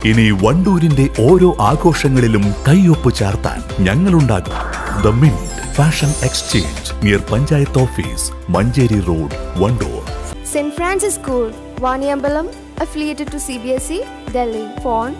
ഇനി വണ്ടൂരിന്റെ ഓരോ ആഘോഷങ്ങളിലും കൈയൊപ്പ് ചാർത്താൻ ഞങ്ങളുണ്ടാകും the mint fashion exchange near panchayat office Manjeri road Vandoor St. Francis School, Vaniambalam, affiliated to CBSE, Delhi. Phone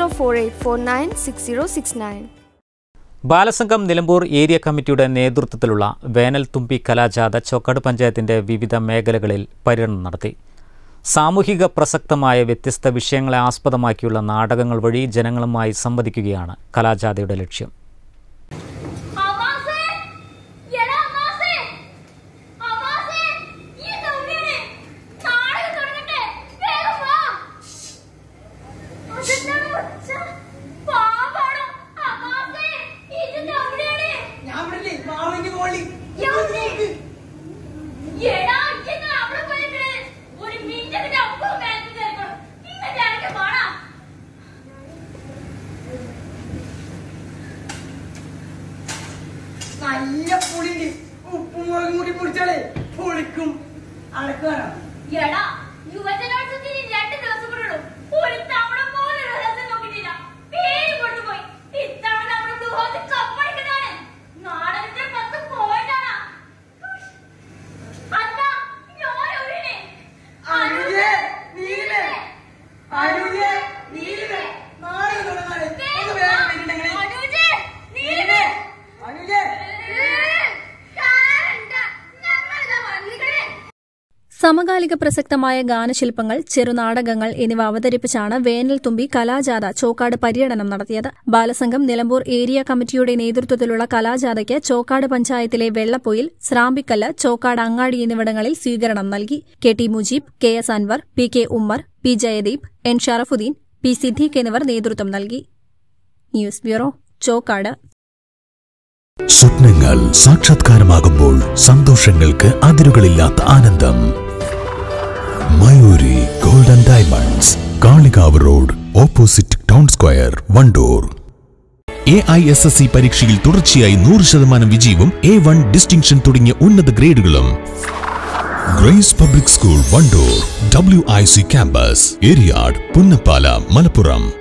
9048496069. Balasangham Nilambur area കമ്മിറ്റിയുടെ നേതൃത്വത്തിലുള്ള വേനൽ തുമ്പി കലാജാഥ ചോക്കാട് പഞ്ചായത്തിന്റെ വിവിധ മേഖലകളിൽ പര്യടനം നടത്തി സാമൂഹിക പ്രസക്തമായ വ്യത്യസ്ത വിഷയങ്ങളെ ആസ്പദമാക്കിയുള്ള നാടകങ്ങൾ വഴി ജനങ്ങളുമായി സംവദിക്കുകയാണ് കലാജാഥയുടെ ലക്ഷ്യം അമാസേ എടാ അമാസേ അമാസേ ഈ സൗമ്യനെ നാടകം തുടങ്ങട്ടെ വേഗം വാ അതെന്താണ് ഒച്ച പാവാണോ അമാസേ ഇതിന്റെ അവിടെയാണ് ഞാൻ വിടില്ലേ മാറിക്ക് പോളി എവിടെ? എടാ ഇന്ന് അവിടെ പോയിട്ട് ഒരു മിനിറ്റിന്റെ ഒപ്പം ബാങ്ക് കയറിക്കോളും ഇന്നത്തെ ആൾക്ക് പാടാ നല്ല പുളിണ്ട് ഉപ്പും മുളകും കൂടി പിടിച്ചാലേ പൊളിക്കും അടക്കാനാ എടാ യുവജനോത്സവത്തിന് രണ്ട് ദിവസം കൂടെ ഉള്ളൂ ഒരു തവണ പോലും രഹസ്യം നോക്കിയിട്ടില്ല പേര് കൊണ്ടുപോയി ഇത്തവണ നമ്മുടെ ദുഹോത്ത് കപ്പടിക്കുന്നതാണ് നാടകത്തിന്റെ പത്ത് പോയിട്ടാണ് അതാ ഞാൻ ഒരിനെ അനുജേ നീലേ അനുജേ നീലേ നാളെ തുടങ്ങാതെ ഒന്ന് വേഗം വരുന്നുണ്ടെങ്കിൽ അനുജേ നീലേ അനുജേ ഞങ്ങളിതാ വന്നിക്കണേ സമകാലിക പ്രസക്തമായ ഗാനശില്പങ്ങൾ ചെറുനാടകങ്ങൾ എന്നിവ അവതരിപ്പിച്ചാണ് വേനൽ തുമ്പി കലാജാഥ ചോക്കാട് പര്യടനം നടത്തിയത് ബാലസംഘം നിലമ്പൂർ ഏരിയ കമ്മിറ്റിയുടെ നേതൃത്വത്തിലുള്ള കലാജാഥയ്ക്ക് ചോക്കാട് പഞ്ചായത്തിലെ വെള്ളപ്പൊയിൽ സ്രാമ്പിക്കല്ല് ചോക്കാട് അങ്ങാടി എന്നിവിടങ്ങളിൽ സ്വീകരണം നൽകി K T Mujeeb K S Anwar P K Ummer P Jayadeep N Sharafuddin P Siddique എന്നിവർ നേതൃത്വം നൽകി ന്യൂസ് ബ്യൂറോ ചോക്കാട് സ്വപ്നങ്ങൾ സാക്ഷാത്കാരമാകുമ്പോൾ സന്തോഷങ്ങൾക്ക് അതിരുകളില്ലാത്ത ആനന്ദം Mayuri golden diamonds Kalikavu road opposite town square Vandoor A I S S C പരീക്ഷയിൽ തുടർച്ചയായി നൂറ് ശതമാനം വിജയവും എ വൺ ഡിസ്റ്റിങ്ഷൻ തുടങ്ങിയ ഉന്നത ഗ്രേഡുകളും Grace public school Vandoor W I C campus Eriyad Punnappala Malappuram